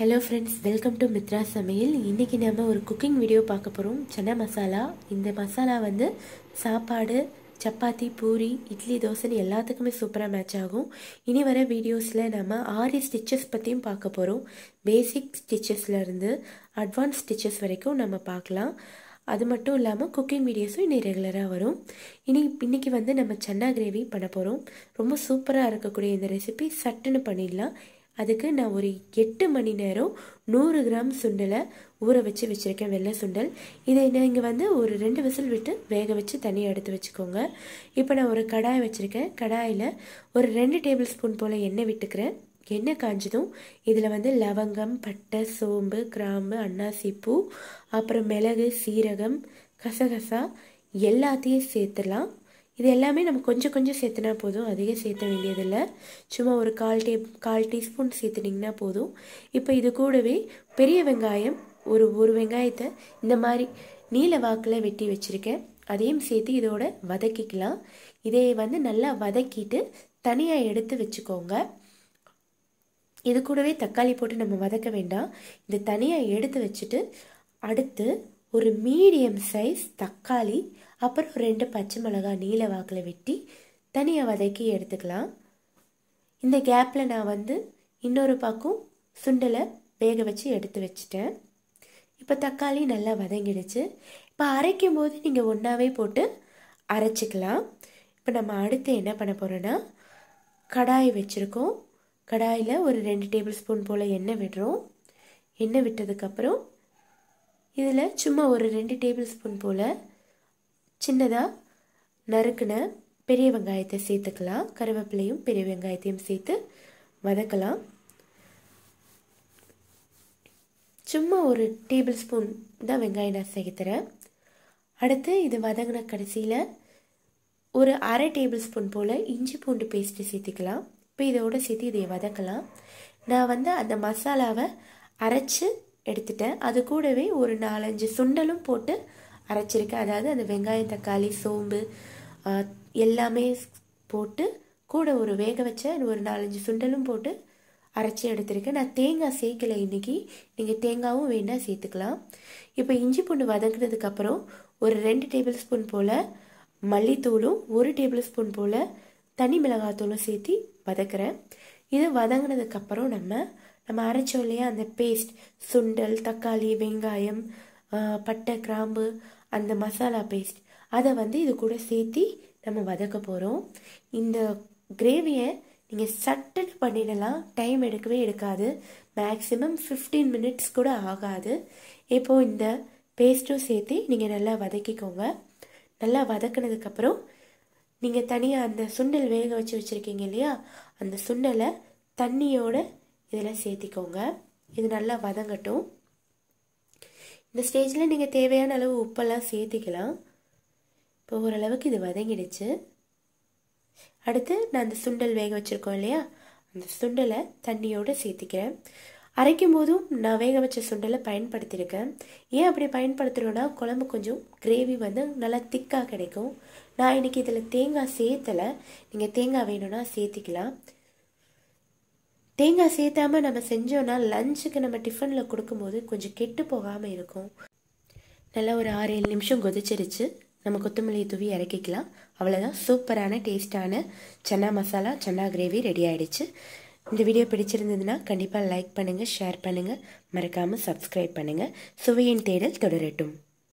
hello friends welcome to Mithra சமையல் இன்றைக்கி நம்ம ஒரு குக்கிங் வீடியோ பார்க்க போகிறோம் சன்னா மசாலா இந்த மசாலா வந்து சாப்பாடு சப்பாத்தி பூரி இட்லி தோசைன்னு எல்லாத்துக்குமே சூப்பராக மேட்ச் ஆகும் இனி வர வீடியோஸில் நம்ம ஆரி ஸ்டிச்சஸ் பற்றியும் பார்க்க போகிறோம் பேசிக் ஸ்டிச்சஸ்லேருந்து அட்வான்ஸ் ஸ்டிச்சஸ் வரைக்கும் நம்ம பார்க்கலாம் அது மட்டும் இல்லாமல் குக்கிங் வீடியோஸும் இனி ரெகுலராக வரும் இனி இன்றைக்கி வந்து நம்ம சன்னா கிரேவி பண்ண போகிறோம் ரொம்ப சூப்பராக இருக்கக்கூடிய இந்த ரெசிபி சட்டுன்னு பண்ணிடலாம் அதுக்கு நான் ஒரு எட்டு மணி நேரம் நூறு கிராம் சுண்டலை ஊற வச்சு வச்சுருக்கேன் வெள்ளை சுண்டல் இதை நீங்கள் வந்து ஒரு ரெண்டு விசில் விட்டு வேக வச்சு தனியாக எடுத்து வச்சுக்கோங்க இப்போ நான் ஒரு கடாய் வச்சுருக்கேன் கடாயில் ஒரு ரெண்டு டேபிள் ஸ்பூன் போல் எண்ணெய் விட்டுக்கிறேன் எண்ணெய் காஞ்சதும் இதில் வந்து லவங்கம் பட்டை சோம்பு கிராம்பு அன்னாசி பூ அப்புறம் மிளகு சீரகம் கசகசா எல்லாத்தையும் சேர்த்துலாம் இது எல்லாமே நம்ம கொஞ்சம் கொஞ்சம் சேர்த்துனா போதும் அதிகம் சேர்த்த வேண்டியதில்லை சும்மா ஒரு கால் டே கால் டீஸ்பூன் சேர்த்துனிங்கன்னா போதும் இப்போ இது கூடவே பெரிய வெங்காயம் ஒரு ஒரு வெங்காயத்தை இந்த மாதிரி நீல வாக்கில் வெட்டி வச்சுருக்கேன் அதையும் சேர்த்து இதோட வதக்கிக்கலாம் இதை வந்து நல்லா வதக்கிட்டு தனியாக எடுத்து வச்சுக்கோங்க இது கூடவே தக்காளி போட்டு நம்ம வதக்க வேண்டாம் இது தனியாக எடுத்து வச்சுட்டு அடுத்து ஒரு மீடியம் சைஸ் தக்காளி அப்புறம் ரெண்டு பச்சை மிளகாய் நீல வாக்கில் வெட்டி தனியாக வதக்கி எடுத்துக்கலாம் இந்த கேப்பில் நான் வந்து இன்னொரு பக்கம் சுண்டலை வேக வச்சு எடுத்து வச்சுட்டேன் இப்போ தக்காளி நல்லா வதங்கிடுச்சு இப்போ அரைக்கும் போது நீங்கள் ஒன்றாவே போட்டு அரைச்சிக்கலாம் இப்போ நம்ம அடுத்து என்ன பண்ண போகிறோன்னா கடாய் வச்சுருக்கோம் கடாயில் ஒரு ரெண்டு டேபிள் ஸ்பூன் போல் எண்ணெய் விடுறோம் எண்ணெய் விட்டதுக்கப்புறம் இதில் சும்மா ஒரு ரெண்டு டேபிள் ஸ்பூன் போல் சின்னதாக நறுக்குன பெரிய வெங்காயத்தை சேர்த்துக்கலாம் கருவேப்பிலையும் பெரிய வெங்காயத்தையும் சேர்த்து வதக்கலாம் சும்மா ஒரு டேபிள் ஸ்பூன் தான் வெங்காயம் நான் சேர்த்துறேன் அடுத்து இது வதங்கின கடைசியில் ஒரு அரை டேபிள் ஸ்பூன் போல் இஞ்சி பூண்டு பேஸ்ட்டு சேர்த்துக்கலாம் இப்போ இதோட சேர்த்து இதை வதக்கலாம் நான் வந்து அந்த மசாலாவை அரைச்சி எடுத்துட்டேன் அது கூடவே ஒரு நாலஞ்சு சுண்டலும் போட்டு அரைச்சிருக்கேன் அதாவது அந்த வெங்காயம் தக்காளி சோம்பு எல்லாமே போட்டு கூட ஒரு வேக வச்ச ஒரு நாலஞ்சு சுண்டலும் போட்டு அரைச்சி எடுத்திருக்கேன் நான் தேங்காய் சேர்க்கலை இன்றைக்கி நீங்கள் தேங்காயும் வேணால் சேர்த்துக்கலாம் இப்போ இஞ்சி பூண்டு வதங்கினதுக்கப்புறம் ஒரு ரெண்டு டேபிள் ஸ்பூன் போல் மல்லித்தூளும் ஒரு டேபிள் ஸ்பூன் போல் தனி மிளகாத்தூளும் சேர்த்து வதக்குறேன் இது வதங்கினதுக்கப்புறம் நம்ம நம்ம அரைச்சோம் இல்லையா அந்த பேஸ்ட் சுண்டல் தக்காளி வெங்காயம் பட்டை கிராம்பு அந்த மசாலா பேஸ்ட் அதை வந்து இது கூட சேர்த்து நம்ம வதக்க போகிறோம் இந்த கிரேவியை நீங்கள் சட்டுன்னு பண்ணிடலாம் டைம் எடுக்கவே எடுக்காது மேக்ஸிமம் ஃபிஃப்டீன் மினிட்ஸ் கூட ஆகாது இப்போது இந்த பேஸ்ட்டும் சேர்த்து நீங்கள் நல்லா வதக்கிக்கோங்க நல்லா வதக்கினதுக்கப்புறம் நீங்கள் தனியாக அந்த சுண்டல் வேக வச்சு வச்சுருக்கீங்க இல்லையா அந்த சுண்டலை தண்ணியோட இதில் சேர்த்திக்கோங்க இது நல்லா வதங்கட்டும் இந்த ஸ்டேஜில் நீங்கள் தேவையான அளவு உப்பெல்லாம் சேர்த்திக்கலாம் இப்போ ஓரளவுக்கு இது வதங்கிடுச்சு அடுத்து நான் அந்த சுண்டல் வேக வச்சுருக்கோம் இல்லையா அந்த சுண்டலை தண்ணியோடு சேர்த்திக்கிறேன் அரைக்கும் போதும் நான் வேக வச்ச சுண்டலை பயன்படுத்தியிருக்கேன் ஏன் அப்படி பயன்படுத்துகிறோன்னா குழம்பு கொஞ்சம் கிரேவி வந்து நல்லா திக்காக கிடைக்கும் நான் இன்றைக்கி இதில் தேங்காய் சேர்த்தலை நீங்கள் தேங்காய் வேணும்னா சேர்த்திக்கலாம் தேங்காய் சேர்த்தாமல் நம்ம செஞ்சோன்னா லஞ்சுக்கு நம்ம டிஃபனில் கொடுக்கும்போது கொஞ்சம் கெட்டு போகாமல் இருக்கும் நல்லா ஒரு ஆறு ஏழு நிமிஷம் கொதிச்சிருச்சு நம்ம கொத்தமல்லி தூவி இறக்கிக்கலாம் அவ்வளோதான் சூப்பரான டேஸ்டான சன்னா மசாலா சன்னா கிரேவி ரெடி ஆகிடுச்சு இந்த வீடியோ பிடிச்சிருந்ததுன்னா கண்டிப்பாக லைக் பண்ணுங்கள் ஷேர் பண்ணுங்கள் மறக்காமல் சப்ஸ்கிரைப் பண்ணுங்கள் சுவையின் தேடல் தொடரட்டும்